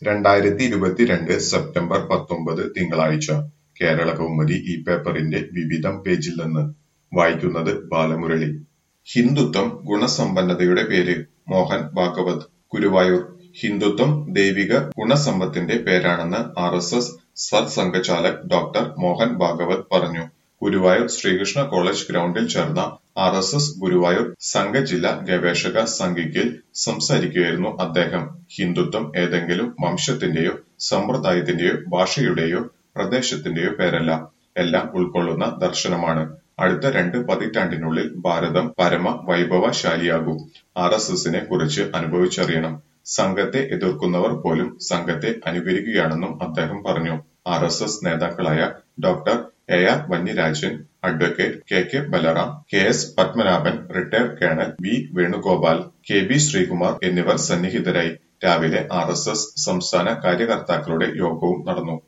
രണ്ടായിരത്തി ഇരുപത്തിരണ്ട് സെപ്റ്റംബർ പത്തൊമ്പത് തിങ്കളാഴ്ച കേരള കൗമുദി ഈ പേപ്പറിന്റെ വിവിധം പേജിൽ നിന്ന് വായിക്കുന്നത് ബാലമുരളി ഹിന്ദുത്വം ഗുണസമ്പന്നതയുടെ പേര് മോഹൻ ഭാഗവത് ഗുരുവായൂർ ഹിന്ദുത്വം ദൈവിക ഗുണസമ്പത്തിന്റെ പേരാണെന്ന് R S S sarsanghchalak doctor Mohan Bhagwat പറഞ്ഞു ഗുരുവായൂർ ശ്രീകൃഷ്ണ കോളേജ് ഗ്രൗണ്ടിൽ ചേർന്ന ആർ എസ് എസ് ഗുരുവായൂർ സംഘജില്ലാ ഗവേഷക സംഘിക്കിൽ സംസാരിക്കുകയായിരുന്നു അദ്ദേഹം ഹിന്ദുത്വം ഏതെങ്കിലും വംശത്തിന്റെയോ സമ്പ്രദായത്തിന്റെയോ ഭാഷയുടെയോ പ്രദേശത്തിന്റെയോ പേരല്ല എല്ലാം ഉൾക്കൊള്ളുന്ന ദർശനമാണ് അടുത്ത രണ്ട് പതിറ്റാണ്ടിനുള്ളിൽ ഭാരതം പരമ വൈഭവശാലിയാകും ആർ എസ് എസിനെ കുറിച്ച് അനുഭവിച്ചറിയണം സംഘത്തെ എതിർക്കുന്നവർ പോലും സംഘത്തെ അനുകരിക്കുകയാണെന്നും അദ്ദേഹം പറഞ്ഞു ആർ എസ് എസ് നേതാക്കളായ doctor A R Vanyarajan advocate K K Balaram K S Padmanabhan retired colonel V Venugopal K B Sreekumar എന്നിവർ സന്നിഹിതരായി രാവിലെ ആർ എസ് എസ് സംസ്ഥാന കാര്യകർത്താക്കളുടെ യോഗവും നടന്നു